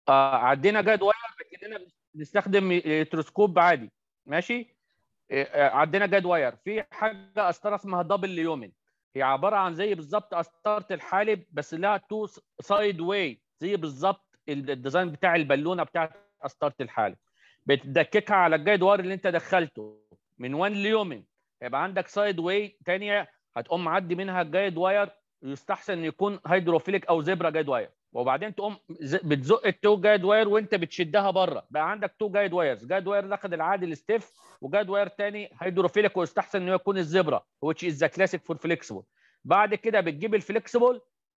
آه عدينا جاد واير لكننا بنستخدم الكتروسكوب عادي ماشي آه، عدينا جاد واير في حاجه قسطره اسمها دبل ليومن هي عباره عن زي بالظبط قسطره الحالب بس لها تو سايد واي زي بالظبط الديزاين بتاع البالونه بتاعت قسطره الحالب بتدككها على الجايد واير اللي انت دخلته من 1 ليومن يبقى عندك سايد واي ثانيه هتقوم معدي منها الجايد واير يستحسن يكون هيدروفيليك او زبرا جايد واير وبعدين تقوم بتزق التو جايد واير وانت بتشدها بره بقى عندك تو جايد وايرز جايد واير ناخد العادي الستيف وجايد واير ثاني هيدروفيليك ويستحسن انه يكون الزبرا which is the classic for flexible بعد كده بتجيب الفليكسبل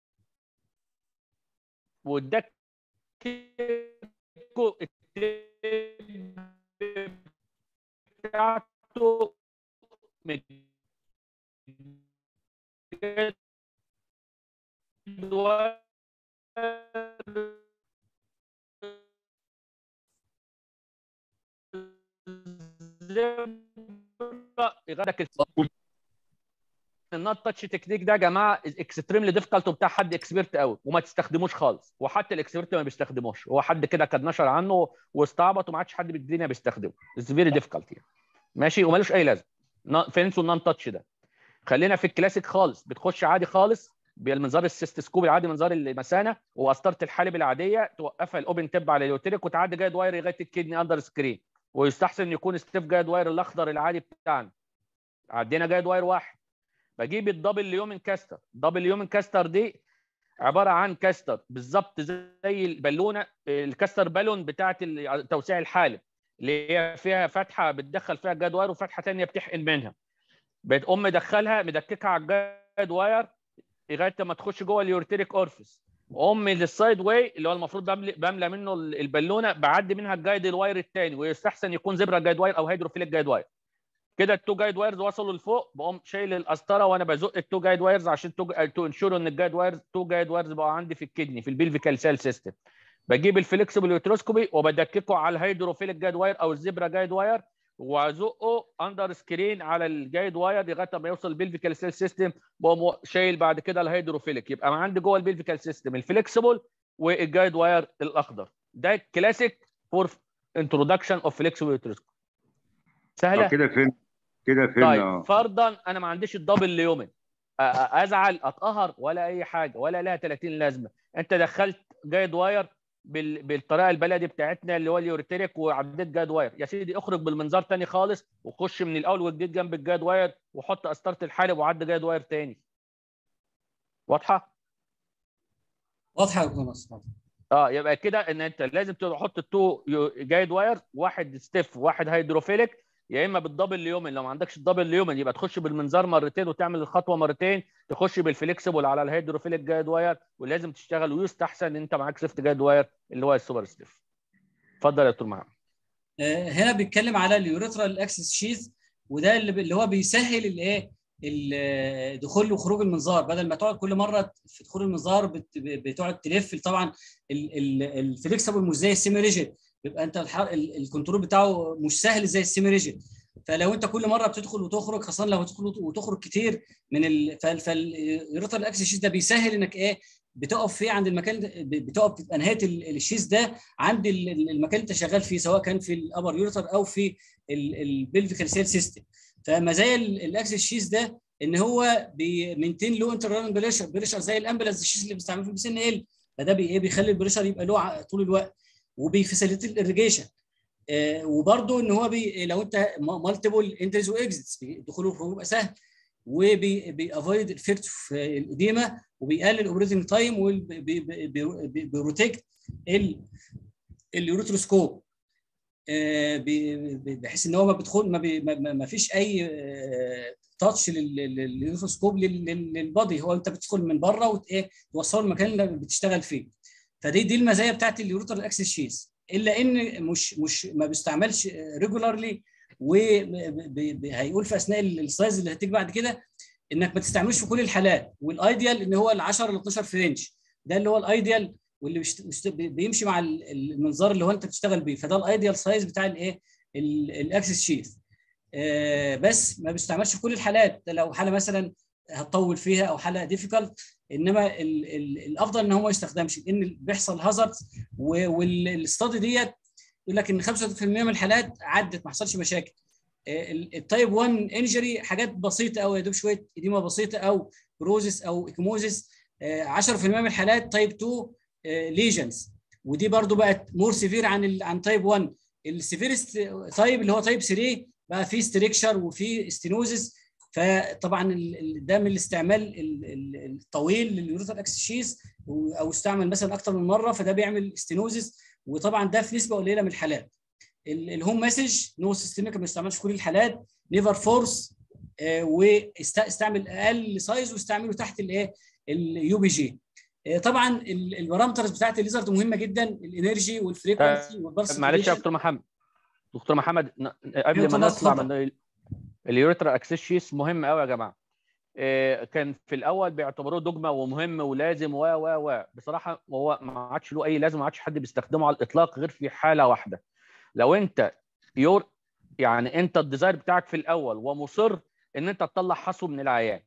وتدك بتاعته من يغادك النوت تاتش تكنيك ده يا جماعه اكستريملي ديفيكالت وبتاع حد اكسبيرت قوي وما تستخدموش خالص وحتى الاكسبيرت ما بيستخدموش هو حد كده كان نشر عنه واستعبط وما عادش حد بالدنيا بيستخدمه اتس فيري ديفيكالت يعني ماشي ومالوش اي لازمه فينسوا النون تاتش ده خلينا في الكلاسيك خالص بتخش عادي خالص بالمنظار السيستسكوب العادي منظار المثانه وقسطره الحالب العاديه توقفها الاوبن تب على اليوتيريك وتعدي جايد واير لغايه الكدني اندر سكرين ويستحسن يكون ستيف جايد واير الاخضر العادي بتاعنا عدينا جايد واير واحد بجيب الدبل ليومن كاستر دبل ليومن كاستر دي عباره عن كاستر بالظبط زي البالونه الكاستر بالون بتاعه توسيع الحالب اللي هي فيها فتحه بتدخل فيها جاد واير وفتحه ثانيه بتحقن منها بتقوم مدخلها مدككها على الجاد واير لغايه ما تخش جوه اليورتيريك اورفيس ام للسايد واي اللي هو المفروض بملى منه البالونه بعدي منها الجايد الواير الثاني ويستحسن يكون زبره جايد واير او هيدروفيليك جايد واير كده التو جايد وايرز وصلوا لفوق بقوم شايل القسطره وانا بزق التو جايد وايرز عشان تو تو انشور ان الجايد وايرز تو جايد وايرز بقوا عندي في الكدني في البيلفيكال سيل سيستم بجيب الفليكسبل يوتروسكوبي وبدككه على الهيدروفيليك جايد واير او الزبرا جايد واير وازقه اندر سكرين على الجايد واير لغايه ما يوصل البيلفيكال سيل سيستم بقوم شايل بعد كده الهيدروفيليك يبقى ما عندي جوه البيلفيكال سيستم الفليكسبل والجايد واير الاخضر ده كلاسيك فور انتروداكشن اوف فليكسبل يوتروسكوبي سهله كده فهمت كده فهمت طيب فرضا انا ما عنديش الدبل ليومن ازعل اتقهر ولا اي حاجه ولا لها 30 لازمه انت دخلت جايد واير بالطريقه البلدي بتاعتنا اللي هو اليوريتريك وعديت جاد واير يا سيدي اخرج بالمنظار تاني خالص وخش من الاول وجديد جنب الجاد واير وحط قسطره الحالب وعدي جاد واير تاني واضحه واضحه يا دكتور اه يبقى كده ان انت لازم تحط التو جايد واير واحد ستيف وواحد هيدروفيليك يا اما بالدبل ليومن لو ما عندكش الدبل ليومن يبقى تخش بالمنظار مرتين وتعمل الخطوه مرتين تخش بالفليكسبل على الهيدروفيليك جايد واير ولازم تشتغل ويستحسن ان انت معاك سيفت جايد واير اللي هو السوبر ستيف اتفضل يا دكتور محمد هنا بيتكلم على اليوريترال اكسس شيز وده اللي اللي هو بيسهل الايه دخول وخروج المنظار بدل ما تقعد كل مره في دخول المنظار بتقعد تلف طبعا الفليكسبل مش زي السيمي ريجيد بيبقى انت الكنترول بتاعه مش سهل زي السيمي ريجيد فلو انت كل مره بتدخل وتخرج خاصه لو هتدخل وتخرج كتير من ال... فاليوريترال اكسس شيز ده بيسهل انك ايه بتقف فيه عند المكان بتقف بتبقى نهايه الشيز ده عند المكان اللي انت شغال فيه سواء كان في الابر يوريتر او في البلفيكال سيل سيستم فمزايا الاكسس شيز ده ان هو بيمنتين لو انترنال بريشر بريشر زي الامبلانس الشيز اللي بنستعمله في البي ان ال فده بي بيخلي البريشر يبقى له طول الوقت وبيفاسيليت الاريجيشن آه وبرده ان هو بي لو انت مالتيبل انترز واكزيتس دخوله وخروجه يبقى سهل وبيافويد افكت في الاديمه وبيقلل الاوبريتنج تايم وبيروتكت اليوروتروسكوب آه بحيث ان هو ما بيدخل ما, بي ما فيش اي تاتش لليوروتروسكوب للبادي هو انت بتدخل من بره وايه توصله المكان اللي بتشتغل فيه فدي دي المزايا بتاعت اليوروتر اكسس شيز الا ان مش مش ما بيستعملش ريجولارلي وهيقول في اثناء السلايز اللي هتيجي بعد كده انك ما تستعملوش في كل الحالات والايديال ان هو ال 10 ل 12 فرنش ده اللي هو الايديال واللي بيشت... بيمشي مع المنظار اللي هو انت بتشتغل بيه فده الايديال سايز بتاع الايه الاكسس شيز آه بس ما بيستعملش في كل الحالات لو حاله مثلا هتطول فيها او حلقه ديفيكالت انما ال ال الافضل ان هو ما يستخدمش لان بيحصل هازاردز والاستادي ديت يقول لك ان 95% من الحالات عدت ما حصلش مشاكل التايب 1 انجري حاجات بسيطه قوي يا دوب شويه اديمه بسيطه او بروزس او اكموزس 10% من الحالات تايب 2 ليجنز ودي برضو بقت مور سيفير عن ال عن تايب 1 السيفيرست تايب اللي هو تايب 3 بقى فيه ستريكشر وفيه ستينوزس فطبعا ده من الاستعمال الطويل لليوريثر اكسشيز او استعمل مثلا اكثر من مره فده بيعمل ستينوزس وطبعا ده في نسبه قليله من الحالات الهوم مسج نو سيستميك ما بيستعملش في كل الحالات نيفر فورس واستعمل اقل سايز واستعمله تحت الايه اليو بي جي طبعا البارامترز بتاعت الليزرد مهمه جدا الانرجي والفريكونسي والبلس معلش يا دكتور محمد دكتور محمد قبل ما نطلع من اليوريترا اكسس شيس مهم قوي يا جماعه كان في الاول بيعتبروه دogma ومهم ولازم و و و بصراحه هو ما عادش له اي لازمه ما عادش حد بيستخدمه على الاطلاق غير في حاله واحده لو انت يور يعني انت الديزاير بتاعك في الاول ومصر ان انت تطلع حصو من العيان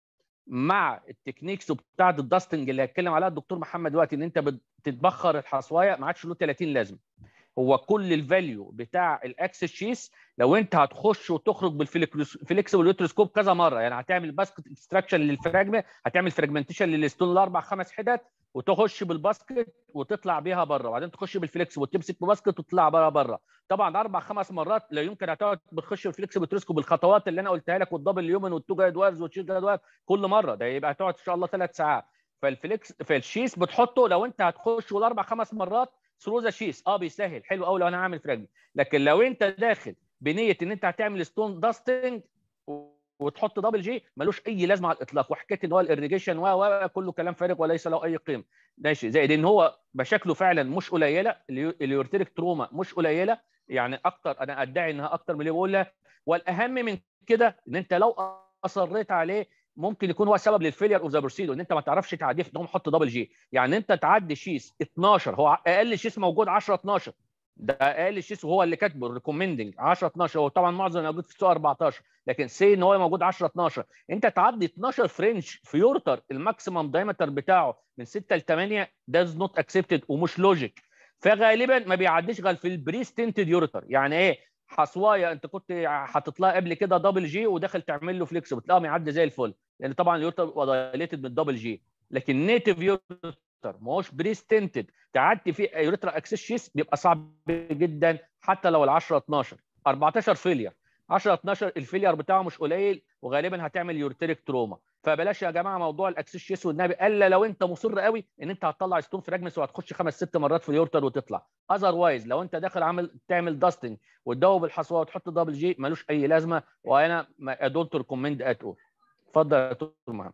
مع التكنيكس بتاعت الداستنج اللي هيتكلم عليها الدكتور محمد دلوقتي ان انت بتتبخر الحصوايه ما عادش له 30 لازمه هو كل الفاليو بتاع الاكسس شيس لو انت هتخش وتخرج بالفليكسبل يوتروسكوب كذا مره يعني هتعمل باسكت اكستراكشن للفراجمه هتعمل فراجمنتيشن للستون الاربع خمس حتت وتخش بالباسكت وتطلع بيها بره وبعدين تخش بالفليكس وتمسك بباسكت وتطلع بره بره طبعا اربع خمس مرات لا يمكن هتقعد بتخش بالفليكس بترسكو بالخطوات اللي انا قلتها لك والدبل يومن والتو جايد وارز والتشيز جايد وارز كل مره ده يبقى هتقعد ان شاء الله ثلاث ساعات فالفليكس فالشيس بتحطه لو انت هتخش والاربع خمس مرات ثرو ذا شيس اه بيسهل حلو قوي لو انا هعمل فراجمنت لكن لو انت داخل بنيه ان انت هتعمل ستون داستنج وتحط دبل جي ملوش اي لازمه على الاطلاق وحكايه ان هو الاريجيشن و كله كلام فارغ وليس له اي قيمه ماشي زائد ان هو مشاكله فعلا مش قليله اليورتيريك تروما مش قليله يعني اكتر انا ادعي انها اكتر من اللي بقولها والاهم من كده ان انت لو اصريت عليه ممكن يكون هو سبب للفيلير اوف ذا بروسيدور ان انت ما تعرفش تعديه في انهم حط دبل جي يعني انت تعدي شيس 12 هو اقل شيس موجود 10 12 ده اقل شيس وهو اللي كاتبه الريكومندنج 10 12 هو طبعا معظم موجود في السوق 14 لكن سي ان هو موجود 10 12 انت تعدي 12 فرنش في يورتر الماكسيمم دايمتر بتاعه من 6 ل 8 داز نوت اكسبتد ومش لوجيك فغالبا ما بيعديش غير في البري ستنتد يورتر يعني ايه حصوايه انت كنت حاطط لها قبل كده دبل جي وداخل تعمل له فليكس بتلاقيه معدي زي الفل لان طبعا اليورتر دايليتد من الدبل جي لكن نيتف يورتر ما هوش بري ستنتد تعدي فيه يوريترا اكسس شيس بيبقى صعب جدا حتى لو ال 10 12 14 فيلير 10 12 الفيلير بتاعه مش قليل وغالبا هتعمل يورتيريك تروما فبلاش يا جماعه موضوع الاكسس شيس والنبي الا لو انت مصر قوي ان انت هتطلع ستون فراجمنس وهتخش خمس ست مرات في اليورتر وتطلع اذروايز لو انت داخل عامل تعمل داستنج وتدوب الحصوه وتحط دبل جي ملوش اي لازمه وانا دونت ريكومند ات اول اتفضل يا دكتور محمد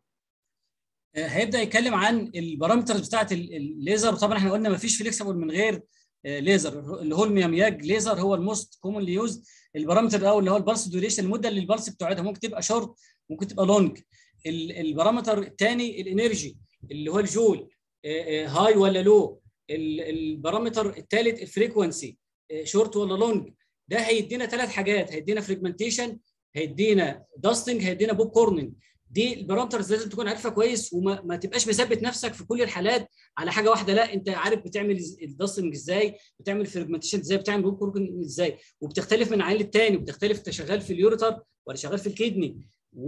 هيبدا يتكلم عن البارامترز بتاعت الليزر وطبعا احنا قلنا ما فيش فليكسبل من غير ليزر اللي هو الميامياج ليزر هو الموست كومونلي يوز البارامتر الاول اللي هو البلس ديوريشن المده اللي البلس بتقعدها ممكن تبقى شورت ممكن تبقى لونج البارامتر الثاني الانرجي اللي هو الجول هاي ولا لو البارامتر الثالث الفريكونسي شورت ولا لونج ده هيدينا ثلاث حاجات هيدينا فريجمنتيشن هيدينا داستنج هيدينا بوب كورنينج دي البارامترز لازم تكون عارفها كويس وما ما تبقاش مثبت نفسك في كل الحالات على حاجه واحده لا انت عارف بتعمل الداستنج ازاي بتعمل فريجمنتيشن ازاي بتعمل بوب كورنينج ازاي وبتختلف من عيل للتاني وبتختلف انت شغال في اليوريتر ولا شغال في الكدني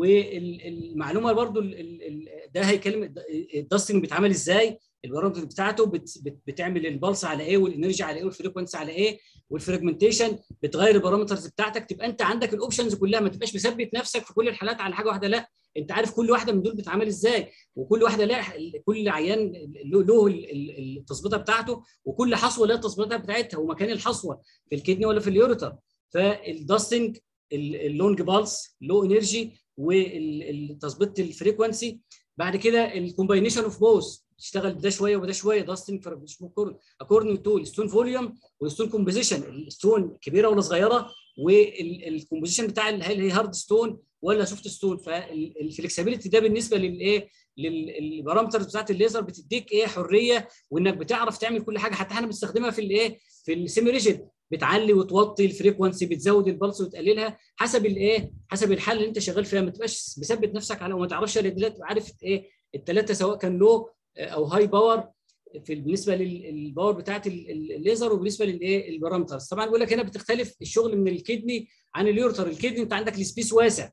والمعلومه برضو ده هيكلم الداستنج بيتعمل ازاي البارامتر بتاعته بت بت بتعمل البلس على ايه والانرجي على ايه والفريكونسي على ايه والفريجمنتيشن بتغير البارامترز بتاعتك تبقى انت عندك الاوبشنز كلها ما تبقاش مثبت نفسك في كل الحالات على حاجه واحده لا انت عارف كل واحده من دول بتتعمل ازاي وكل واحده لها كل عيان له التظبيطه بتاعته وكل حصوه لها التظبيطه بتاعتها ومكان الحصوه في الكدني ولا في اليوريتر فالداستنج اللونج بالس لو انرجي والتظبيط الفريكونسي بعد كده الكومباينيشن اوف بوث تشتغل ده شويه وده شويه داستنج اكوردنج تو الستون فوليوم والستون كومبوزيشن الستون كبيره ولا صغيره والكومبوزيشن بتاع هل هي هارد ستون ولا سوفت ستون فالفلكسبيليتي ده بالنسبه للايه للبارامترز بتاعت الليزر بتديك ايه حريه وانك بتعرف تعمل كل حاجه حتى احنا بنستخدمها في الايه في السيمي ريجيد بتعلي وتوطي الفريكونسي بتزود البلس وتقللها حسب الايه حسب الحاله اللي انت شغال فيها ما تبقاش مثبت نفسك على وما تعرفش الريدلات عارف ايه الثلاثه سواء كان لو او هاي باور في بالنسبه للباور بتاعت الليزر وبالنسبه للايه البارامترز طبعا بيقول لك هنا بتختلف الشغل من الكدني عن اليورتر الكدني انت عندك السبيس واسع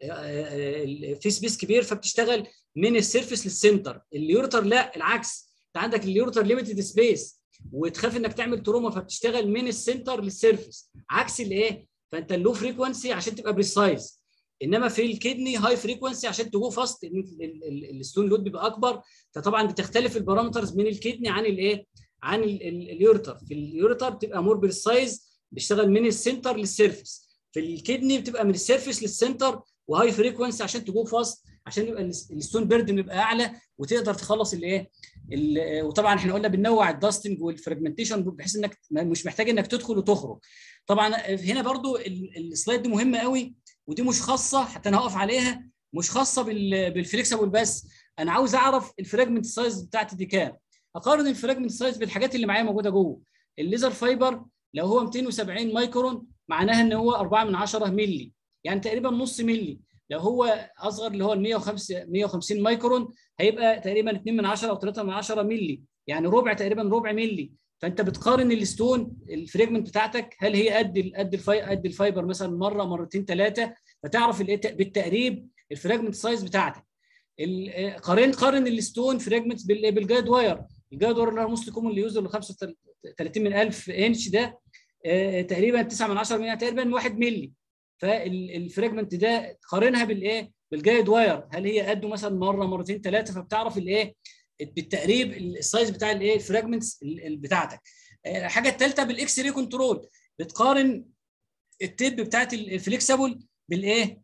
في سبيس كبير فبتشتغل من السيرفس للسنتر اليورتر لا العكس انت عندك اليورتر ليميتد سبيس وتخاف انك تعمل تروما فبتشتغل من السنتر للسيرفس عكس الايه فانت اللو فريكونسي عشان تبقى بريسايز انما في الكدني هاي فريكونسي عشان تجو فاست الستون لود بيبقى اكبر فطبعا بتختلف البارامترز من الكدني عن الايه عن اليورتر في اليورتر بتبقى مور بريسايز بيشتغل من السنتر للسيرفس في الكدني بتبقى من السيرفس للسنتر وهاي فريكونسي عشان تجو فاست عشان يبقى الستون بيردن يبقى اعلى وتقدر تخلص الايه وطبعا احنا قلنا بننوع الداستنج والفرجمنتيشن بحيث انك مش محتاج انك تدخل وتخرج طبعا هنا برضو السلايد دي مهمه قوي ودي مش خاصه حتى انا هقف عليها مش خاصه بالفليكسبل بس انا عاوز اعرف الفراجمنت سايز بتاعتي دي كام اقارن الفراجمنت سايز بالحاجات اللي معايا موجوده جوه الليزر فايبر لو هو 270 مايكرون معناها ان هو 4 من 10 مللي يعني تقريبا نص مللي لو هو اصغر اللي هو ال 150 150 مايكرون هيبقى تقريبا 2 من 10 او 3 من 10 مللي يعني ربع تقريبا ربع مللي فانت بتقارن الستون الفريجمنت بتاعتك هل هي قد قد الفاي قد الفايبر مثلا مره مرتين ثلاثه فتعرف بالتقريب الفراجمنت سايز بتاعتك قارن قارن الستون فريجمنتس بالجايد واير الجايد واير اللي هو موست كومن يوزر ل 35 من 1000 انش ده تقريبا 9 من 10 من تقريبا 1 مللي فالفراجمنت ده قارنها بالايه بالجايد واير هل هي قده مثلا مره مرتين ثلاثه فبتعرف الايه بالتقريب السايز بتاع الايه الفراجمنتس بتاعتك الحاجه الثالثه بالاكس راي كنترول بتقارن التيب بتاعت الفليكسبل بالايه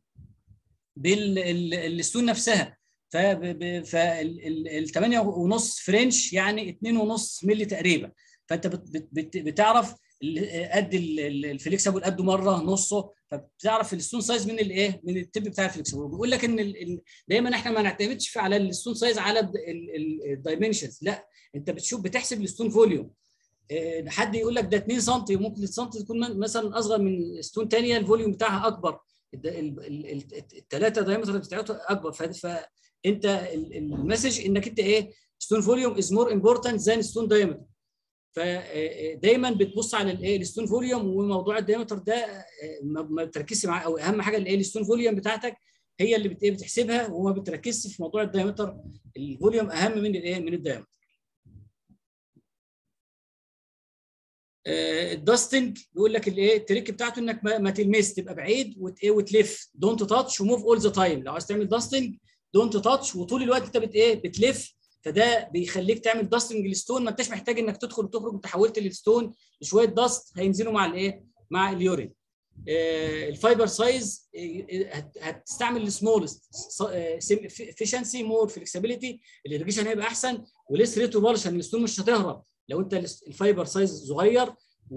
بالستون نفسها فال 8 ونص فرنش يعني 2 ونص مللي تقريبا فانت بت بت بتعرف قد الفليكسبل قده مره نصه فبتعرف الستون سايز من الايه من التب بتاع الفليكسبل بيقول لك ان دايما احنا ما نعتمدش على الستون سايز على الدايمنشنز لا انت بتشوف بتحسب الستون فوليوم حد يقول لك ده 2 سم ممكن السم تكون مثلا اصغر من ستون ثانيه الفوليوم بتاعها اكبر الثلاثه دايمتر بتاعته اكبر فانت المسج انك انت ايه ستون فوليوم از مور امبورتنت ذان ستون دايمتر فدايما بتبص على الايه الستون فوليوم وموضوع الدايمتر ده ما بتركزش معاه او اهم حاجه الايه الستون فوليوم بتاعتك هي اللي بت بتحسبها وما بتركزش في موضوع الدايمتر الفوليوم اهم من الايه من الدايمتر الداستنج بيقول لك الايه التريك بتاعته انك ما, ما تلمس تبقى بعيد وت ايه وتلف دونت تاتش وموف اول ذا تايم لو عايز تعمل داستنج دونت تاتش وطول الوقت انت بت ايه بتلف فده بيخليك تعمل داستنج للستون ما انتش محتاج انك تدخل وتخرج انت حولت الستون لشويه داست هينزلوا مع الايه مع اليورين آه الفايبر سايز هتستعمل السمولست افشنسي مور فلكسبيليتي الاريجيشن هيبقى احسن وليس ريتو بالشن الستون مش هتهرب لو انت الفايبر سايز صغير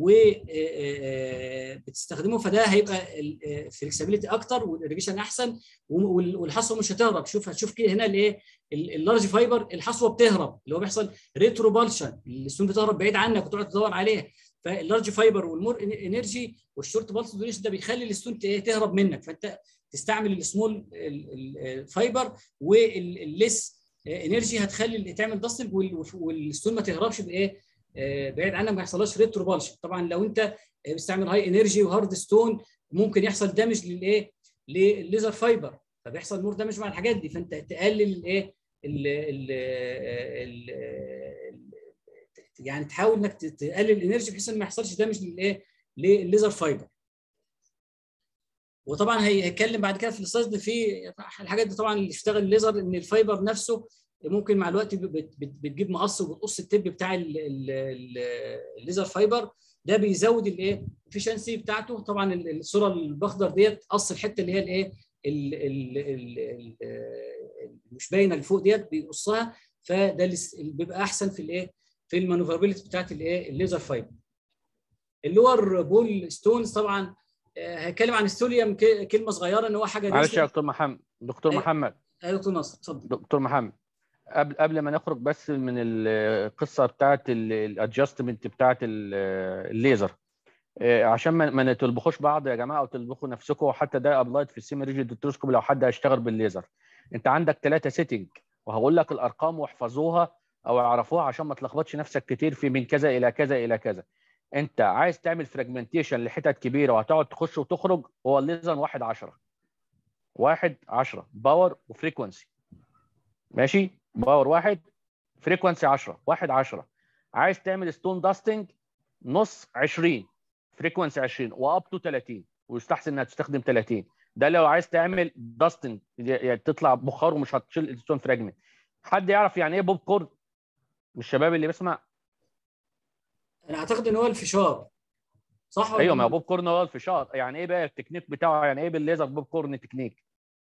وبتستخدمه فده هيبقى الفلكسبيليتي اكتر والاريجيشن احسن والحصوه مش هتهرب شوف هتشوف كده هنا الايه اللارج فايبر الحصوه بتهرب اللي هو بيحصل ريترو بالشن الستون بتهرب بعيد عنك وتقعد تدور عليها فاللارج فايبر والمور انرجي والشورت بالس دونيشن ده بيخلي الستون تهرب منك فانت تستعمل السمول الفايبر والليس انرجي هتخلي تعمل داستنج والستون ما تهربش بايه بعيد عنها ما يحصلهاش ريترو بالشن طبعا لو انت بتستعمل هاي انرجي وهارد ستون ممكن يحصل دامج للايه للليزر فايبر فبيحصل مور دامج مع الحاجات دي فانت تقلل الايه يعني تحاول انك تقلل الانرجي بحيث ان ما يحصلش دامج للايه للليزر فايبر وطبعا هيتكلم بعد كده في السلايد في الحاجات دي طبعا اللي اشتغل الليزر ان الفايبر نفسه ممكن مع الوقت بتجيب مقص وبتقص التب بتاع الليزر فايبر ده بيزود الايه الافشنسي بتاعته طبعا الصوره الاخضر ديت قص الحته اللي هي الايه مش باينه لفوق ديت بيقصها فده بيبقى احسن في الايه في المانوفربيلتي بتاعت الايه الليزر فايبر اللور بول ستونز طبعا هتكلم عن ستوليوم كلمه صغيره ان هو حاجه معلش يا دكتور محمد دكتور محمد ايوه دكتور ناصر اتفضل دكتور محمد قبل قبل ما نخرج بس من القصه بتاعت الادجستمنت بتاعت الليزر إيه، عشان ما ما تلبخوش بعض يا جماعه او تلبخوا نفسكم وحتى ده ابلايد في السيمي ريجيد التروسكوب لو حد هيشتغل بالليزر انت عندك ثلاثه سيتنج وهقول لك الارقام واحفظوها او اعرفوها عشان ما تلخبطش نفسك كتير في من كذا الى كذا الى كذا انت عايز تعمل فراجمنتيشن لحتت كبيره وهتقعد تخش وتخرج هو الليزر 1 10 1 10 باور وفريكونسي ماشي باور واحد فريكونسي 10 1 10 عايز تعمل ستون داستنج نص 20 فريكونسي 20 واب تو 30 ويستحسن انها تستخدم 30 ده لو عايز تعمل داستنج يعني تطلع بخار ومش هتشيل الستون فراجمنت حد يعرف يعني ايه بوب كورن من الشباب اللي بيسمع انا اعتقد ان هو الفشار صح ولا ايوه ما إيه؟ بوب كورن هو الفشار يعني ايه بقى التكنيك بتاعه يعني ايه بالليزر بوب كورن تكنيك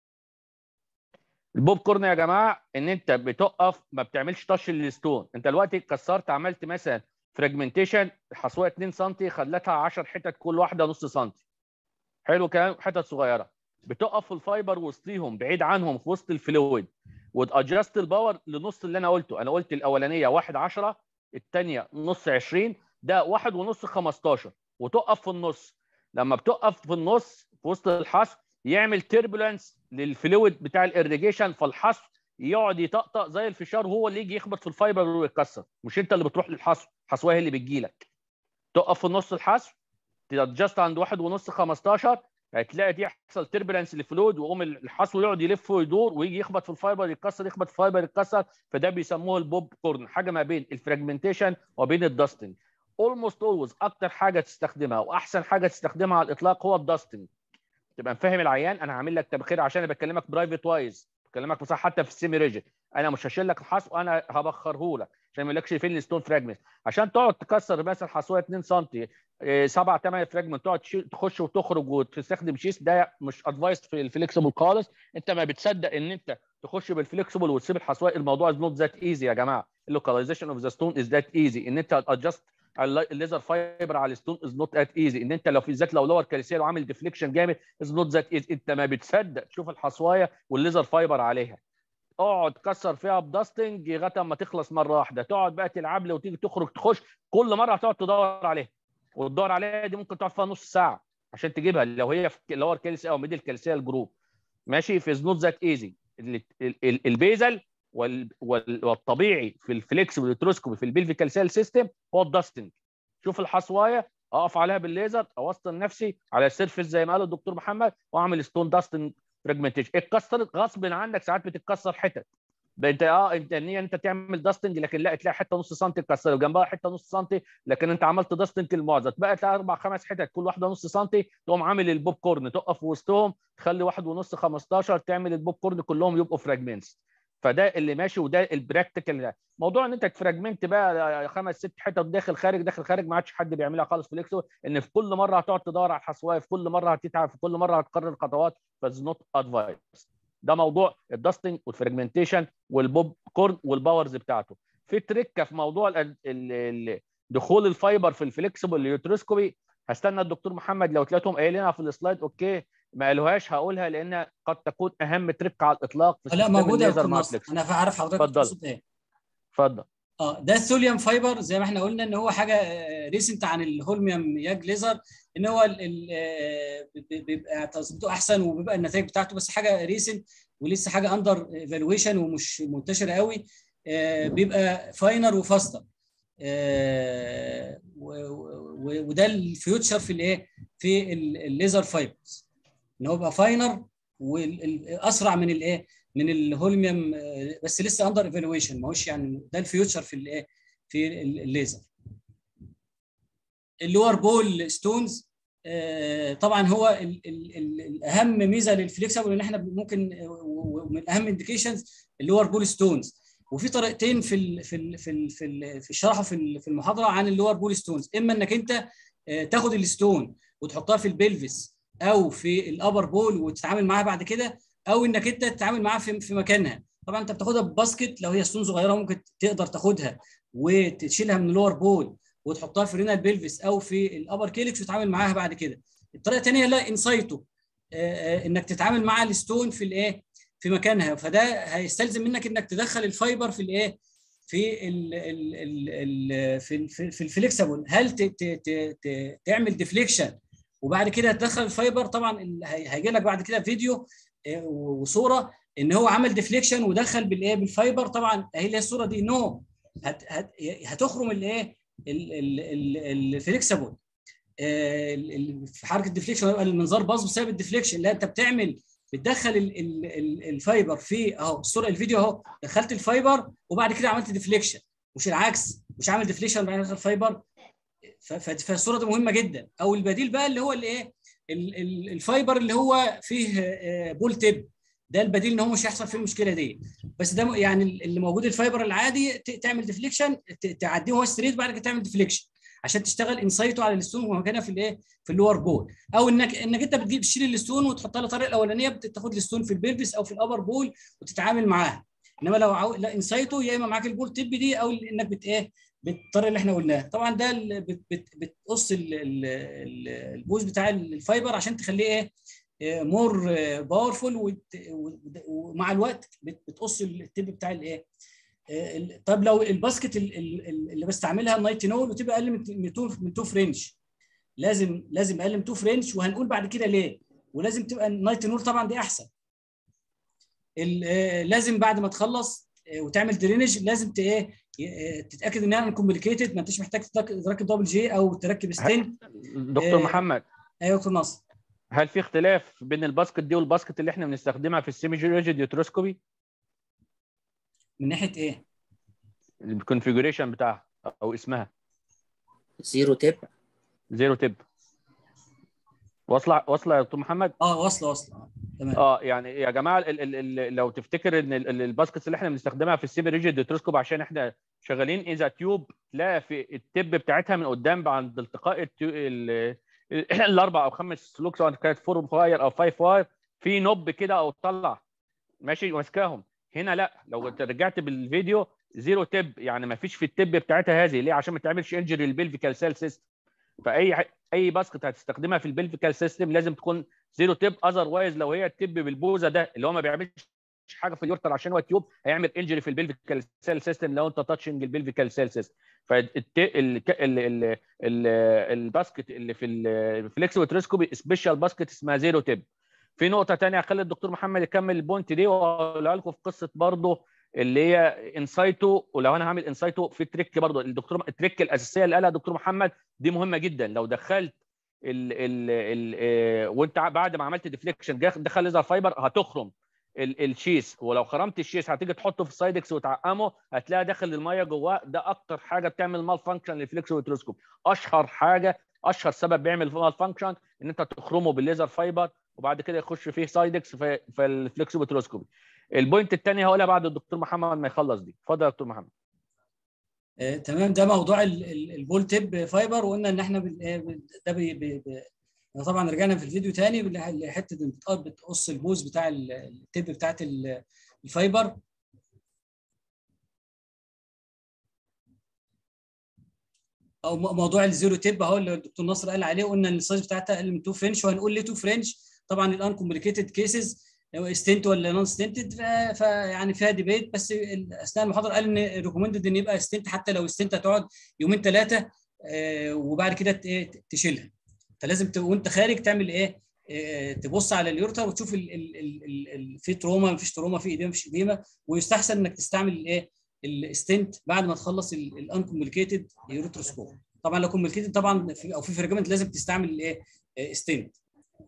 البوب كورن يا جماعه ان انت بتقف ما بتعملش تاتش للستون انت دلوقتي كسرت عملت مثلا فراجمنتيشن حصوه 2 سم خلتها 10 حتت كل واحده نص سم حلو كلام حتت صغيره بتقف في الفايبر وسطيهم بعيد عنهم في وسط الفلويد وتادجست الباور لنص اللي انا قلته انا قلت الاولانيه 1 10 الثانيه نص 20 ده واحد ونص 15 وتقف في النص لما بتقف في النص في وسط الحصر يعمل تيربولنس للفلويد بتاع الاريجيشن فالحصر يقعد يطقطق زي الفشار هو اللي يجي يخبط في الفايبر ويتكسر مش انت اللي بتروح للحصر الحصوه هي اللي بتجيلك تقف في النص الحصر تادجست عند واحد ونص 15 هتلاقي دي يحصل تربلنس للفلويد ويقوم الحصو يقعد يلف ويدور ويجي يخبط في الفايبر يتكسر يخبط في الفايبر يتكسر فده بيسموه البوب كورن حاجه ما بين الفراجمنتيشن وبين الداستنج اولموست اولويز اكتر حاجه تستخدمها واحسن حاجه تستخدمها على الاطلاق هو الداستنج تبقى مفهم العيان انا هعمل لك تبخير عشان انا بكلمك برايفت وايز بكلمك بصح حتى في السيمي ريجن انا مش هشيل لك الحصو انا هبخره لك عشان ما يقولكش فين الستون فراجمنت عشان تقعد تكسر مثلا حصوه 2 سم 7 8 فراجمنت تقعد تشيل- تخش وتخرج وتستخدم شيس ده مش ادفايس في الفليكسبل خالص انت ما بتصدق ان انت تخش بالفليكسبل وتسيب الحصوه الموضوع از نوت ذات ايزي يا جماعه اللوكاليزيشن اوف ذا ستون از ذات ايزي ان انت ادجست الليزر فايبر على الستون از نوت ذات ايزي ان انت لو في بالذات لو لور كالسيال وعامل ديفليكشن جامد از نوت ذات ايزي انت ما بتصدق تشوف الحصوايه والليزر فايبر عليها اقعد كسر فيها بداستنج لغايه اما تخلص مره واحده تقعد بقى تلعب لي وتيجي تخرج تخش كل مره هتقعد تدور عليها وتدور عليها دي ممكن تقعد فيها نص ساعه عشان تجيبها لو هي في لور كالسي او ميدل كالسيال جروب ماشي في نوت ذات ايزي البيزل وال- وال- والطبيعي في الفليكس والتروسكوبي في البلفيكال سيل سيستم هو الداستنج شوف الحصوايه اقف عليها بالليزر اوصل نفسي على السيرفيس زي ما قال الدكتور محمد واعمل ستون داستنج فراجمنتيشن اتكسرت غصب عنك ساعات بتتكسر حتت ده انت اه انت ان انت تعمل داستنج لكن لا تلاقي حته نص سم اتكسر وجنبها حته نص سم لكن انت عملت داستنج المعزه بقى تلاقي اربع خمس حتت كل واحده نص سم تقوم عامل البوب كورن تقف وسطهم تخلي واحد ونص 15 تعمل البوب كورن كلهم يبقوا فراجمنتس فده اللي ماشي وده البراكتيكال ده. موضوع ان انت تفراجمنت بقى خمس ست حتت داخل خارج داخل خارج ما عادش حد بيعملها خالص في الاكسو ان في كل مره هتقعد تدور على الحصوايه في كل مره هتتعب في كل مره هتكرر خطوات فاز نوت ادفايس ده موضوع الداستنج والفراجمنتيشن والبوب كورن والباورز بتاعته في تريكه في موضوع ال- ال- ال- دخول الفايبر في الفليكسبل اليوتروسكوبي هستنى الدكتور محمد لو تلاقيتهم قايلينها في السلايد اوكي ما قالوهاش هقولها لان قد تكون اهم تريك على الاطلاق في لا سيستم موجوده يا الليزر دكتور مع ناصر الفليكسبل انا عارف حضرتك اتفضل. تقصد ايه اتفضل اه ده الثوليوم فايبر زي ما احنا قلنا ان هو حاجه ريسنت عن الهولميوم ياج ليزر ان هو ال- ال- آه، بي- بيبقى تظبيطه احسن وبيبقى النتائج بتاعته بس حاجه ريسنت ولسه حاجه اندر ايفالويشن ومش منتشره قوي آه، بيبقى فاينر وفاستر آه، و- و- وده الفيوتشر في الايه في ال- الليزر فايبرز ان هو بقى فاينر واسرع من الايه من الهولميوم آه، بس لسه اندر ايفالويشن ما هوش يعني ده الفيوتشر في الايه في ال- الليزر اللور بول ستونز آه، طبعا هو ال ال ال الاهم ميزه للفليكسبل ان احنا ممكن و- ومن اهم انديكيشنز اللور بول ستونز وفي طريقتين في ال في ال في ال في, ال في الشرح في ال- في المحاضره عن اللور بول ستونز اما انك انت آه، تاخد الستون وتحطها في البلفس او في الابر بول وتتعامل معاها بعد كده او انك انت تتعامل معاها في في مكانها طبعا انت بتاخدها بباسكت لو هي ستون صغيره ممكن تقدر تاخدها وتشيلها من اللور بول وتحطها في رينال بيلفيس او في الابر كيلكس وتتعامل معاها بعد كده الطريقه الثانيه لا انسايتو انك تتعامل مع الستون في الايه في مكانها فده هيستلزم منك انك تدخل الفايبر في الايه في ال ال ال ال في ال في الفليكسبل هل ت ت ت ت تعمل ديفليكشن وبعد كده تدخل الفايبر طبعا هيجي لك بعد كده فيديو وصوره ان هو عمل ديفليكشن ودخل بالايه بالفايبر طبعا هي الصوره دي نو هت هت هتخرم الايه الفليكسبل في حركه الديفليكشن يبقى المنظار باظ بسبب الديفليكشن لا انت بتعمل بتدخل ال ال ال الفايبر في اهو الصوره الفيديو اهو دخلت الفايبر وبعد كده عملت ديفليكشن مش العكس مش عامل ديفليكشن بعد دخل الفايبر فالصوره دي مهمه جدا او البديل بقى اللي هو الايه الفايبر اللي هو فيه بول تيب ده البديل ان هو مش هيحصل فيه المشكله دي بس ده يعني اللي موجود الفايبر العادي تعمل ديفليكشن تعديه هو ستريت بعد كده تعمل ديفليكشن عشان تشتغل انسايتو على الستون ومكانها في الايه في اللور بول او انك انك انت بتجيب تشيل الستون وتحطها له الطريقه الاولانيه بتاخد الستون في البيلفس او في الابر بول وتتعامل معاها انما لو عاو... لا انسايتو يا اما معاك البول تيب دي او انك بت ايه بالطريقه اللي احنا قلناها طبعا ده بت... بت... بتقص ال... ال... البوز بتاع الفايبر عشان تخليه ايه مور باورفول ومع الوقت بتقص التيب بتاع الايه طب لو الباسكت اللي بستعملها النايتينول وتبقى اقل من 2 من 2 فرنش لازم لازم اقل من 2 فرنش وهنقول بعد كده ليه ولازم تبقى النايتينول طبعا دي احسن لازم بعد ما تخلص وتعمل درينج لازم ايه تتاكد انها انكمبليكيتد ما انتش محتاج تركب دبل جي او تركب ستين دكتور محمد ايوه دكتور ناصر هل في اختلاف بين الباسكت دي والباسكت اللي احنا بنستخدمها في السيمي ريجيد يوتروسكوبي؟ من ناحيه ايه؟ الكونفيجريشن بتاعها او اسمها زيرو تيب زيرو تيب واصله واصله يا دكتور محمد؟ اه واصله واصله تمام اه يعني يا جماعه ال ال ال لو تفتكر ان الباسكتس اللي احنا بنستخدمها في السيمي ريجيد يوتروسكوب عشان احنا شغالين اذا تيوب لا في التب بتاعتها من قدام عند التقاء الاربع او خمس سلوك سواء كانت فور واير او فايف واير في نوب كده او طلع ماشي ماسكاهم هنا لا لو انت رجعت بالفيديو زيرو تب يعني ما فيش في التب بتاعتها هذه ليه عشان ما تعملش انجري للبلفيكال سيل سيستم فاي اي باسكت هتستخدمها في البلفيكال سيستم لازم تكون زيرو تب اذر وايز لو هي التب بالبوزه ده اللي هو ما بيعملش حاجه في اليورتر عشان هو تيوب هيعمل انجري في البلفيكال سيل سيستم لو انت تاتشنج البلفيكال سيل سيستم فالباسكت اللي في الفليكس وتريسكوبي سبيشال باسكت اسمها زيرو تب في نقطه ثانيه هخلي الدكتور محمد يكمل البوينت دي واقولها لكم في قصه برضه اللي هي انسايتو ولو انا هعمل انسايتو في تريك برضه الدكتور التريك الاساسيه اللي قالها الدكتور محمد دي مهمه جدا لو دخلت ال ال ال وانت بعد ما عملت ديفليكشن دخل ليزر فايبر هتخرم الشيس ولو خرمت الشيس هتيجي تحطه في السايدكس وتعقمه هتلاقي داخل الميه جواه ده اكتر حاجه بتعمل مال فانكشن للفليكس وتروسكوب اشهر حاجه اشهر سبب بيعمل مال فانكشن ان انت تخرمه بالليزر فايبر وبعد كده يخش فيه سايدكس في, في الفليكسوبتروسكوبي البوينت الثانيه هقولها بعد الدكتور محمد ما يخلص دي اتفضل يا دكتور محمد آه، تمام ده موضوع البول تيب فايبر وقلنا ان احنا بال... ده بي... بي... بي... طبعا رجعنا في الفيديو تاني لحته ان بتقص البوز بتاع التيب بتاعت الفايبر او موضوع الزيرو تيب اهو اللي الدكتور ناصر قال عليه قلنا ان السايز بتاعتها اقل من 2 فرنش وهنقول ليه 2 فرنش طبعا الان كومبليكيتد كيسز ستنت ولا نون ستنتد فيعني فيها ديبيت بس اثناء المحاضره قال ان ريكومندد ان يبقى ستنت حتى لو الستنت هتقعد يومين ثلاثه وبعد كده تشيلها فلازم وانت خارج تعمل ايه تبص على اليورتر وتشوف ال ال ال ال في تروما ما فيش تروما في ايديما مفيش ايديما ويستحسن انك تستعمل الايه الستنت بعد ما تخلص الانكومبليكيتد يورتروسكوب طبعا لو كومبليكيتد طبعا في او في فريجمنت لازم تستعمل الايه ستنت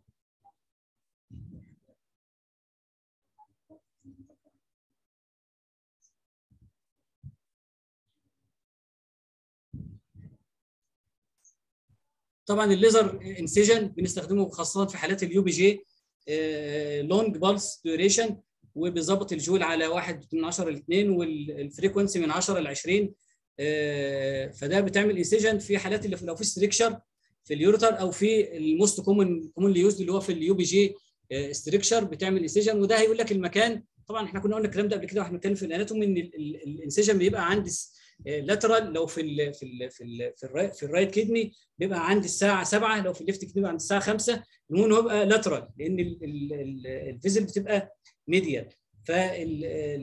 طبعا الليزر انسيجن بنستخدمه خاصه في حالات اليو بي جي لونج بالس ديوريشن وبيظبط الجول على 1 من 10 ل 2 والفريكونسي من 10 ل 20 فده بتعمل انسيجن في حالات اللي لو في ستريكشر في اليورتر او في الموست كومن كومنلي يوزد اللي هو في اليو بي جي ستريكشر بتعمل انسيجن وده هيقول لك المكان طبعا احنا كنا قلنا الكلام ده قبل كده واحنا بنتكلم في الاناتومي ان الانسيجن بيبقى عند لاترال لو في ال في ال في ال في, الراي في الرايت كدني بيبقى عند الساعه 7 لو في الليفت كدني بيبقى عند الساعه 5 المهم هو يبقى لاترال لان الفيزل بتبقى ميديال فال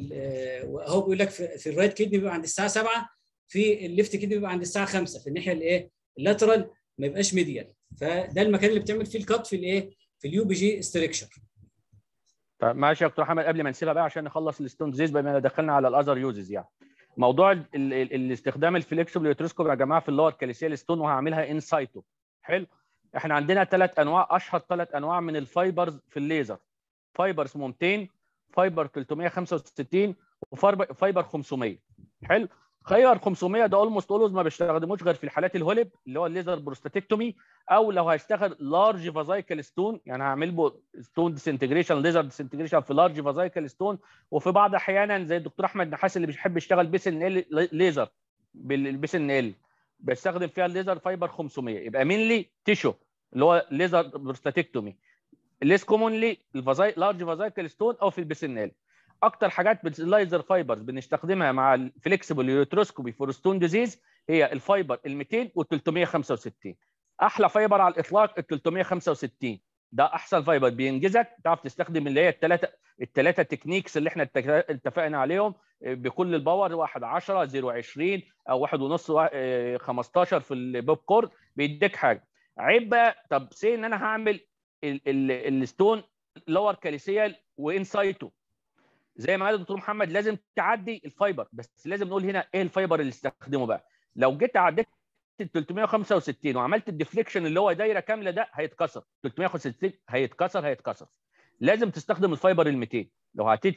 هو بيقول لك في, في الرايت كيدني بيبقى عند الساعه 7 في الليفت كيدني بيبقى عند الساعه 5 في الناحيه الايه اللاترال ما يبقاش ميديال فده المكان اللي بتعمل فيه الكات في الايه في اليو بي جي ستريكشر طيب معلش يا دكتور محمد قبل ما نسيبها بقى عشان نخلص الستون ديزيز بما اننا دخلنا على الاذر يوزز يعني موضوع ال ال ال الاستخدام الفليكسبل يوتروسكوب يا جماعه في اللور كاليسيال ستون وهعملها ان سايتو حلو احنا عندنا ثلاث انواع اشهر ثلاث انواع من الفايبرز في الليزر فايبر اسمه 200 فايبر 365 وفايبر 500 حلو خيار 500 ده اولموست اولوز ما بيستخدموش غير في الحالات الهولب اللي هو الليزر بروستاتكتومي او لو هيشتغل لارج فازايكل ستون يعني هعمل له ستون ديسنتجريشن ليزر ديسنتجريشن في لارج فازايكل ستون وفي بعض احيانا زي الدكتور احمد نحاس اللي بيحب يشتغل بيس ان ال ليزر بالبيس ان ال بيستخدم فيها الليزر فايبر 500 يبقى مين لي تيشو اللي هو ليزر بروستاتكتومي ليس كومونلي الفازاي لارج فازايكل ستون او في البيس ان ال اكتر حاجات باللايزر فايبرز بنستخدمها مع الفليكسبل يوتروسكوبي فور ستون ديزيز هي الفايبر ال 200 وال 365 احلى فايبر على الاطلاق ال 365 ده احسن فايبر بينجزك تعرف تستخدم اللي هي الثلاثه الثلاثه تكنيكس اللي احنا اتفقنا عليهم بكل الباور 1 10 0 20 او 1 ونص 15 في البوب كورد بيديك حاجه عيب بقى طب سي ان انا هعمل الستون لور كاليسيال وانسايتو زي ما قال الدكتور محمد لازم تعدي الفايبر بس لازم نقول هنا ايه الفايبر اللي استخدمه بقى لو جيت عديت ال 365 وعملت الديفليكشن اللي هو دايره كامله ده هيتكسر 365 هيتكسر هيتكسر لازم تستخدم الفايبر ال 200 لو هتيجي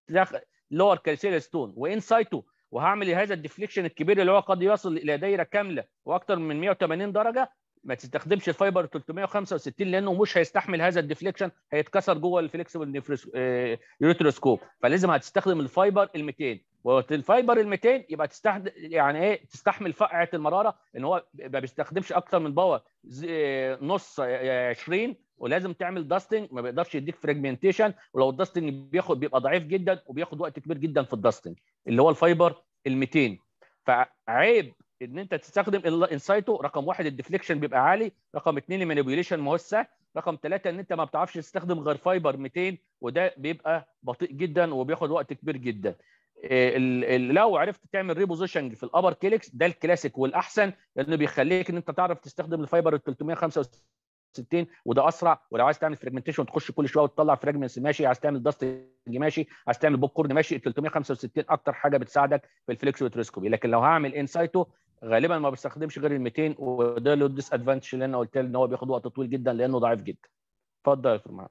لور كالسيل ستون وانسايتو وهعمل هذا الديفليكشن الكبير اللي هو قد يصل الى دايره كامله واكثر من 180 درجه ما تستخدمش الفايبر 365 لانه مش هيستحمل هذا الديفليكشن هيتكسر جوه الفليكسبل يوتروسكوب فلازم هتستخدم الفايبر ال 200 والفايبر ال 200 يبقى تستحد يعني ايه تستحمل فقعه المراره ان هو ما بيستخدمش اكتر من باور نص 20 ولازم تعمل داستنج ما بيقدرش يديك فراجمنتيشن ولو الداستنج بياخد بيبقى ضعيف جدا وبياخد وقت كبير جدا في الداستنج اللي هو الفايبر ال 200 فعيب ان انت تستخدم الانسايتو رقم واحد الديفليكشن بيبقى عالي رقم اثنين المانيبيوليشن موسع رقم ثلاثه ان انت ما بتعرفش تستخدم غير فايبر 200 وده بيبقى بطيء جدا وبياخد وقت كبير جدا لو عرفت تعمل ريبوزيشن في الابر كيلكس ده الكلاسيك والاحسن لانه بيخليك ان انت تعرف تستخدم الفايبر ال 365 وده اسرع ولو عايز تعمل فراجمنتيشن وتخش كل شويه وتطلع فراجمنتس ماشي عايز تعمل داستنج ماشي عايز تعمل بوب كورن ماشي ال 365 اكتر حاجه بتساعدك في الفليكس وتريسكوبي لكن لو هعمل انسايتو غالبا ما بستخدمش غير ال 200 وده له ديس ادفانتج اللي انا قلت ان هو بياخد وقت طويل جدا لانه ضعيف جدا اتفضل يا دكتور محمد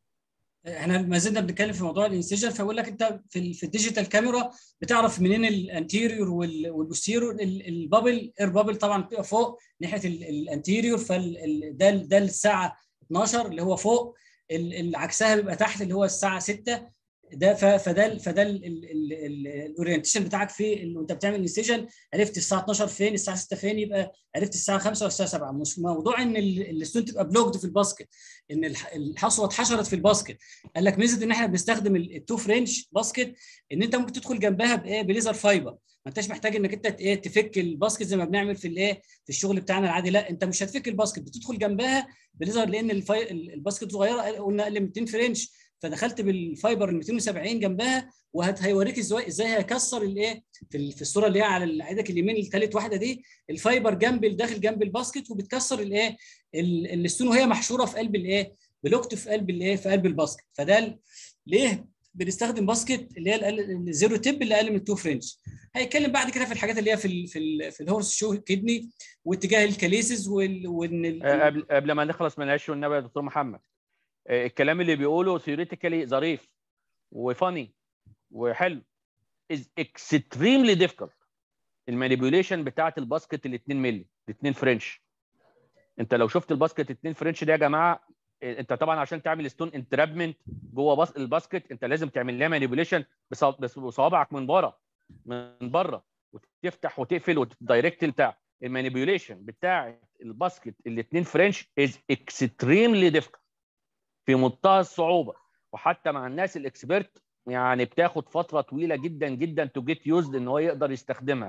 احنا ما زلنا بنتكلم في موضوع الانسجن فبقول لك انت في, في الديجيتال كاميرا بتعرف منين الانتيريور والبوستيريور البابل اير بابل طبعا بتبقى فوق ناحيه الانتيريور فده ده الساعه 12 اللي هو فوق عكسها بيبقى تحت اللي هو الساعه 6 ده فده فده الاورينتيشن بتاعك في وانت بتعمل انسيجن عرفت الساعه 12 فين الساعه 6 فين يبقى عرفت الساعه 5 والساعه 7 مش موضوع ان الستون تبقى بلوكد في الباسكت ان الحصوه اتحشرت في الباسكت قال لك ميزه ان احنا بنستخدم التو فرنش باسكت ان انت ممكن تدخل جنبها بايه بليزر فايبر ما انتش محتاج انك انت ايه تفك الباسكت زي ما بنعمل في الايه في الشغل بتاعنا العادي لا انت مش هتفك الباسكت بتدخل جنبها بليزر لان الفي... الباسكت صغيره قلنا اقل من 200 فرنش فدخلت بالفايبر ال 270 جنبها وهيوريك ازاي ازاي هيكسر الايه في, في الصوره اللي هي على ايدك اليمين الثالث واحده دي الفايبر جنب داخل جنب الباسكت وبتكسر الايه الستون وهي محشوره في قلب الايه بلوكت في قلب الايه في قلب الباسكت فده ليه بنستخدم باسكت اللي هي الزيرو تيب اللي اقل من 2 فرنش هيتكلم بعد كده في الحاجات اللي هي في ال في ال في الهورس شو كدني واتجاه الكاليسز وان قبل قبل ما نخلص من العيش والنبي يا دكتور محمد الكلام اللي بيقوله ثيوريتيكالي ظريف وفاني وحلو از اكستريملي ديفيكولت المانيبيوليشن بتاعه الباسكت ال 2 مللي ال 2 فرنش انت لو شفت الباسكت 2 فرنش ده يا جماعه انت طبعا عشان تعمل ستون انترابمنت جوه باس الباسكت انت لازم تعمل لها مانيبيوليشن بصوابعك من بره من بره وتفتح وتقفل وتدايركت بتاع المانيبيوليشن بتاع الباسكت ال 2 فرنش از اكستريملي ديفيكولت في منتهى الصعوبه وحتى مع الناس الاكسبرت يعني بتاخد فتره طويله جدا جدا تو جيت يوزد ان هو يقدر يستخدمها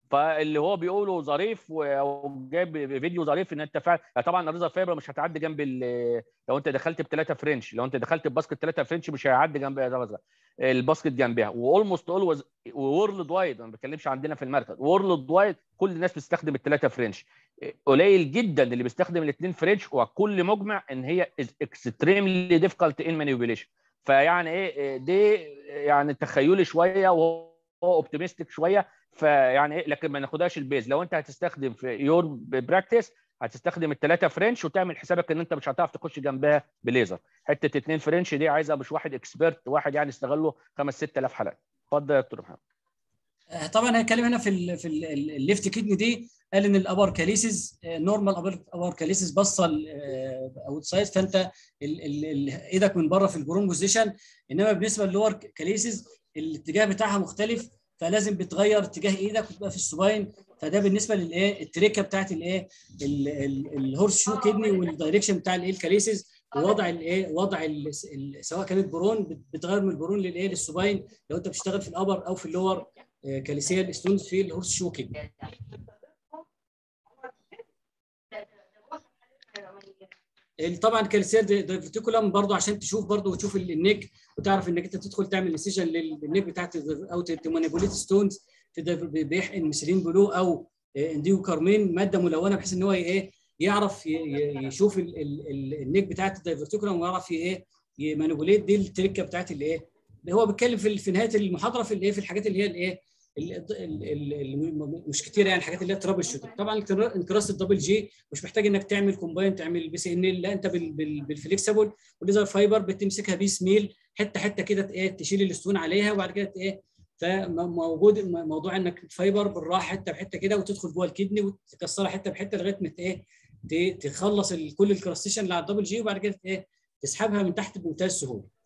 فاللي هو بيقوله ظريف وجايب فيديو ظريف ان انت فعلا طبعا الريزر فايبر مش هتعدي جنب لو انت دخلت بثلاثه فرنش لو انت دخلت بباسكت ثلاثه فرنش مش هيعدي جنب الباسكت جنبها واولموست اولويز وورلد وايد انا ما بتكلمش عندنا في المركز وورلد وايد كل الناس بتستخدم الثلاثه فرنش قليل جدا اللي بيستخدم الاثنين فرنش وكل مجمع ان هي اكستريملي ديفيكالت ان مانيبيوليشن فيعني ايه دي يعني تخيلي شويه وهو اوبتيمستيك شويه فيعني ايه لكن ما ناخدهاش البيز لو انت هتستخدم في يور براكتس هتستخدم الثلاثه فرنش وتعمل حسابك ان انت مش هتعرف تخش جنبها بليزر حته اثنين فرنش دي عايزه مش واحد اكسبيرت واحد يعني استغله 5 6000 حلقه اتفضل يا دكتور محمد طبعا هيتكلم هنا في ال في الليفت كيدني دي قال ان الابر كاليسيس نورمال ابر كاليسيس بصل اوت سايد فانت ال ال ايدك من بره في البرون بوزيشن انما بالنسبه للور كاليسيس الاتجاه بتاعها مختلف فلازم بتغير اتجاه ايدك وتبقى في السباين فده بالنسبه للايه التريكه بتاعت الايه الهورس شو كدني والدايركشن بتاع الايه الكاليسيس ووضع الايه وضع ال سواء كانت برون بتغير من البرون للايه للسباين لو انت بتشتغل في الابر او في اللور كاليسيال ستونز في الهورس شو كدني طبعا كالسيال دايفرتيكولم برضه عشان تشوف برضه وتشوف النيك وتعرف انك انت تدخل تعمل انسيجن للنيك بتاعت او تمانيبوليت ستونز بيحقن ميثيلين بلو او انديو كارمين ماده ملونه بحيث ان هو ايه يعرف يشوف النيك بتاعت الدايفرتيكولم ويعرف ايه يمانيبوليت دي التركه بتاعت الايه اللي هو بيتكلم في في نهايه المحاضره في الايه في الحاجات اللي هي الايه مش كتير يعني الحاجات اللي هي ترابل شوتنج طبعا انكراس الدبل جي مش محتاج انك تعمل كومباين تعمل بي سي ان لا انت بالفليكسبل والليزر فايبر بتمسكها بيس ميل حته حته كده ايه تشيل الاستون عليها وبعد كده ايه فموجود موضوع انك فايبر بالراحه حته بحته كده وتدخل جوه الكدني وتكسرها حته بحته لغايه ما ايه تخلص كل الكراستيشن اللي على الدبل جي وبعد كده ايه تسحبها من تحت بمنتهى السهوله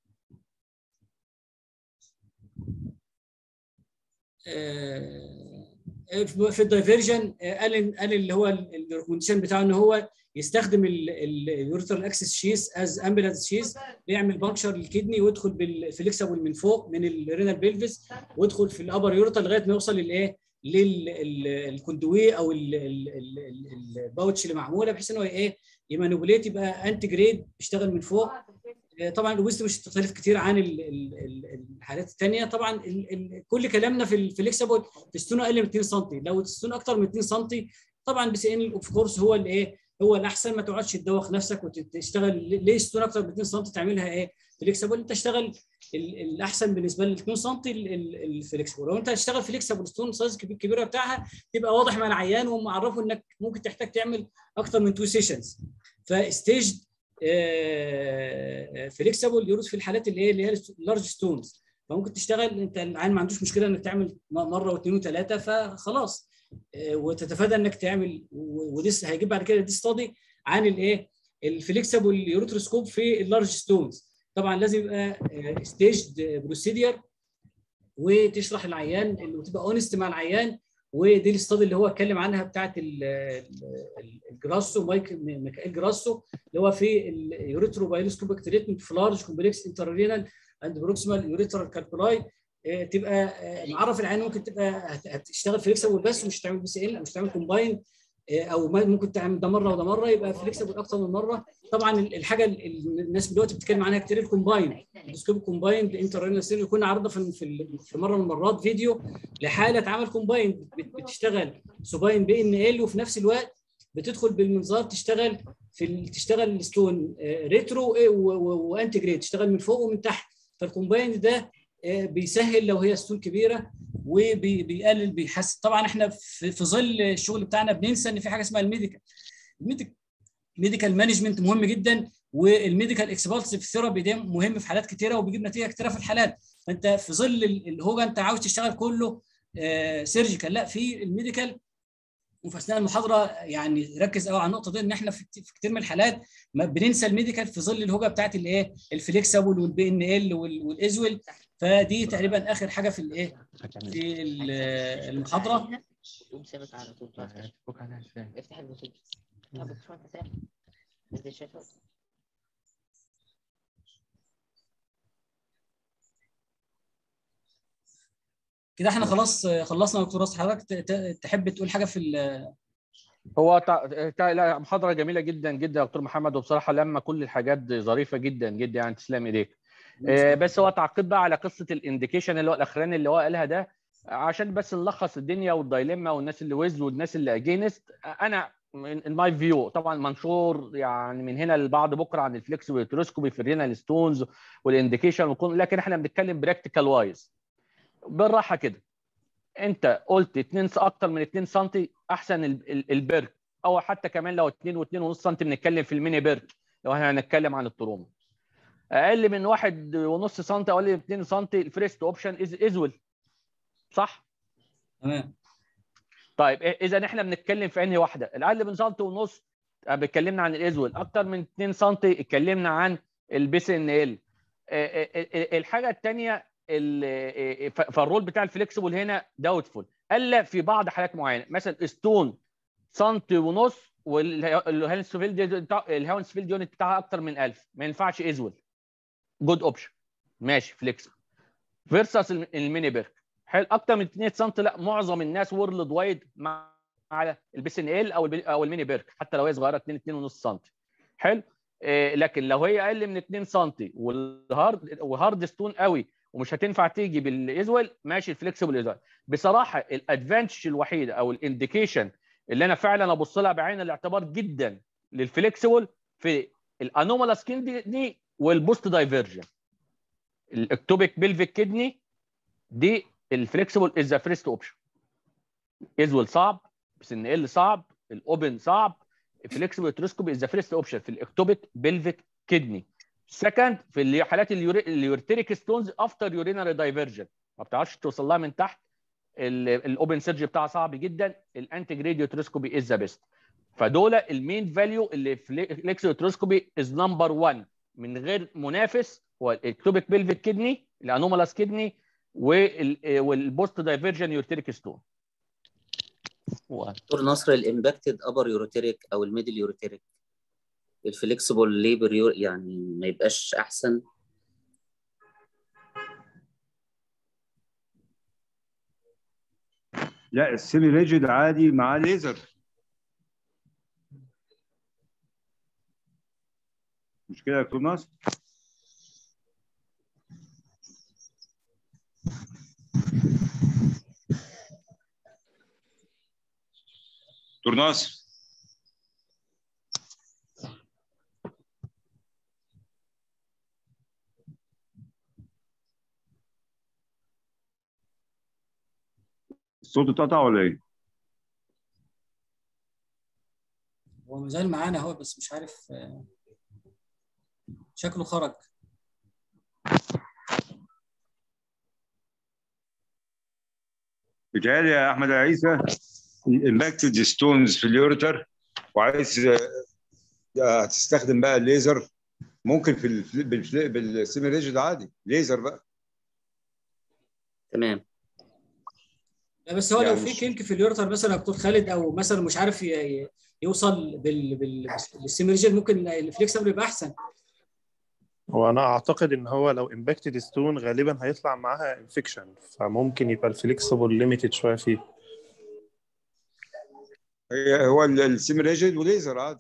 في الدايفرجن قال قال اللي هو الريكومنديشن بتاعه ان هو يستخدم اليوريترال اكسس شيس از امبلانس شيس بيعمل بانكشر للكدني ويدخل بالفليكسبل من فوق من الرينال بيلفيس ويدخل في الابر يوريتر لغايه ما يوصل للايه للكوندوي او الباوتش اللي معموله بحيث ان هو ايه يمانيبوليت يبقى انتي جريد بيشتغل من فوق طبعا الويست مش تختلف كتير عن الحالات الثانيه طبعا كل كلامنا في الفليكسبل تستون اقل من 2 سم لو تستون اكتر من 2 سم طبعا بي سي ان اوف كورس هو الايه هو الاحسن ما تقعدش تدوخ نفسك وتشتغل ليه تستون اكتر من 2 سم تعملها ايه فليكسبل انت اشتغل الاحسن بالنسبه لل 2 سم الفليكسبل لو انت هتشتغل فليكسبل ستون سايز كبيره بتاعها تبقى واضح مع العيان ومعرفه انك ممكن تحتاج تعمل اكتر من 2 سيشنز فستيج فليكسبل يورث في الحالات اللي هي اللي هي اللارج ستونز فممكن تشتغل انت العين ما عندوش مشكله انك تعمل مره واثنين وثلاثه فخلاص وتتفادى انك تعمل ودي هيجيب بعد كده دي ستادي عن الايه الفليكسبل يوروتروسكوب في اللارج ستونز طبعا لازم يبقى ستيج بروسيدير وتشرح العيان وتبقى اونست مع العيان ودي الاستادي اللي هو اتكلم عنها بتاعت الجراسو مايك ميكائيل جراسو اللي هو في اليوريترو بايلوسكوبيك تريتمنت في لارج كومبلكس انتررينال اند بروكسيمال يوريترال كالكولاي تبقى معرف العين ممكن تبقى هتشتغل فليكسبل بس ومش هتعمل بي سي ال مش هتعمل كومباين او ممكن تعمل ده مره وده مره يبقى فليكسبل اكتر من مره طبعا الحاجه الناس دلوقتي بتتكلم عنها كتير الكومباين الدوسكوب كومباين انترنال سيل يكون عارضه في في مره من المرات فيديو لحاله اتعمل كومباين بتشتغل سوباين بي ان ال وفي نفس الوقت بتدخل بالمنظار تشتغل في تشتغل ستون ريترو وانتي جريد تشتغل من فوق ومن تحت فالكومباين ده بيسهل لو هي ستون كبيره وبيقلل بيحسن طبعا احنا في, في ظل الشغل بتاعنا بننسى ان في حاجه اسمها الميديكال الميديكال مانجمنت مهم جدا والميديكال اكسبالسيف ثيرابي ده مهم في حالات كتيره وبيجيب نتيجه كتيره في الحالات فانت في ظل الهوجه انت عاوز تشتغل كله سيرجيكال لا في الميديكال وفي اثناء المحاضره يعني ركز قوي على النقطه دي ان احنا في كتير من الحالات بننسى الميديكال في ظل الهوجه بتاعت الايه الفليكسبل والبي ان ال والازول فدي تقريبا اخر حاجه في الايه في المحاضره تقوم ثابت على طول افتح البوتوز افتح البوتوز نزل الشاشه كده احنا خلاص خلصنا يا دكتور راس حضرتك ت- ت- تحب تقول حاجه في ال- هو تع... تع... لا محاضره جميله جدا جدا يا دكتور محمد وبصراحه لما كل الحاجات دي ظريفه جدا جدا يعني تسلم ايديك آه، بس هو تعقيب بقى على قصه الانديكيشن اللي هو الاخراني اللي هو قالها ده عشان بس نلخص الدنيا والدايليما والناس اللي ويز والناس اللي اجينست انا من ماي فيو طبعا منشور يعني من هنا لبعد بكره عن الفليكسبل يوتروسكوبي في الرينال ستونز والانديكيشن وكل لكن احنا بنتكلم براكتيكال وايز بالراحه كده انت قلت 2 اكتر من 2 سم احسن ال- ال- البرك او حتى كمان لو 2 و2.5 سم بنتكلم في الميني بيرك لو احنا هنتكلم عن التروما اقل من واحد ونص سم او اقل من 2 سم الفريست اوبشن از ازول صح تمام طيب اذا احنا بنتكلم في انهي واحده الاقل من سم ونص اتكلمنا عن الازول اكتر من 2 سم اتكلمنا عن البيس ان ال الحاجه الثانيه فالرول بتاع الفليكسبل هنا داوتفول الا في بعض حالات معينه مثلا ستون سنتي ونص والهاونسفيلد الهاونسفيلد يونت بتاعها اكتر من 1000 ما ينفعش ازول جود اوبشن ماشي فليكسبل فيرسس الميني بيرك حلو اكتر من 2 سم لا معظم الناس وورلد وايد مع على البيس ان ال او البي- او الميني بيرك حتى لو هي صغيره 2 2.5 سم حلو إيه لكن لو هي اقل من 2 سم والهارد وهارد ستون قوي ومش هتنفع تيجي بالازول ماشي الفليكسبل ازول بصراحه الادفانتج الوحيده او الانديكيشن اللي انا فعلا ابص لها بعين الاعتبار جدا للفليكسبل في الانومالا سكين دي والبوست دايفرجن الاكتوبيك بيلفيك كدني دي الفليكسبل از ذا فيرست اوبشن ازول صعب بس ان ال صعب الاوبن صعب الفليكسبل تروسكوبي از ذا فيرست اوبشن في الاكتوبيك بيلفيك كدني سكند في اللي حالات اليوري- اليورتيريك ستونز افتر يورينري دايفرجن ما بتعرفش توصل لها من تحت ال- الاوبن سيرجي بتاعها صعب جدا الانتي جريديو تروسكوبي از ذا بيست فدول المين فاليو اللي فليكسبل تروسكوبي از نمبر 1 من غير منافس هو الاكتوبيك بيلفيك كدني الانومالاس كدني والبوست دايفرجن يورتيريك ستون دكتور نصر الامباكتد ابر يوروتيريك او الميدل يوروتيريك الفليكسبل ليبر يور يعني ما يبقاش احسن لا السيمي ريجيد عادي معاه ليزر مش كده يا دكتور ناصر؟ دكتور ناصر الصوت اتقطع ولا ايه؟ هو مازال معانا هو بس مش عارف آه، شكله خرج بيتهيألي يا احمد عيسى الامباكتد ستونز في اليورتر وعايز آه، هتستخدم بقى الليزر ممكن في الفل- بالفل- بالسيمي ريجيد عادي ليزر بقى تمام لا بس هو لو يعني في مش- كينك في اليورتر مثلا يا دكتور خالد او مثلا مش عارف ي- ي- يوصل بال بال بالسيمرجن ممكن الفليكسبل يبقى احسن هو انا اعتقد ان هو لو امباكتد ستون غالبا هيطلع معاها انفكشن فممكن يبقى الفليكسبل ليميتد شويه فيه هي- هو ال- السيمي ريجيد وليزر عادي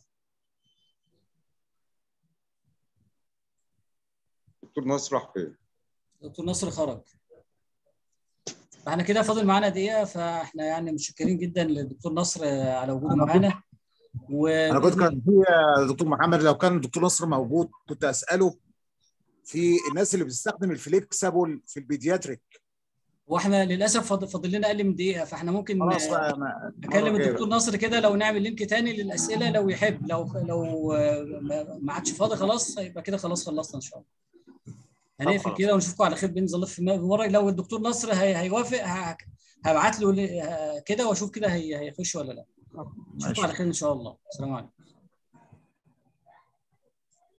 دكتور نصر راح فين؟ دكتور نصر خرج فاحنا كده فاضل معانا دقيقه فاحنا يعني متشكرين جدا للدكتور نصر على وجوده معانا و انا كنت كان في يا دكتور محمد لو كان الدكتور نصر موجود كنت اساله في الناس اللي بتستخدم الفليكسبل في البيدياتريك واحنا للاسف فاضل, فاضل لنا اقل من دقيقه فاحنا ممكن خلاص بقى أنا- اكلم مرة جاية الدكتور نصر كده لو نعمل لينك تاني للاسئله لو يحب لو لو آه، ما- ما عادش فاضي خلاص يبقى كده خلاص خلصنا ان شاء الله هنقفل خلاص. كده ونشوفكم على خير باذن الله في مره لو الدكتور نصر هي- هيوافق ه- هبعت له ل- ه- كده واشوف كده هي- هيخش ولا لا نشوفكم ماشي. على خير ان شاء الله السلام عليكم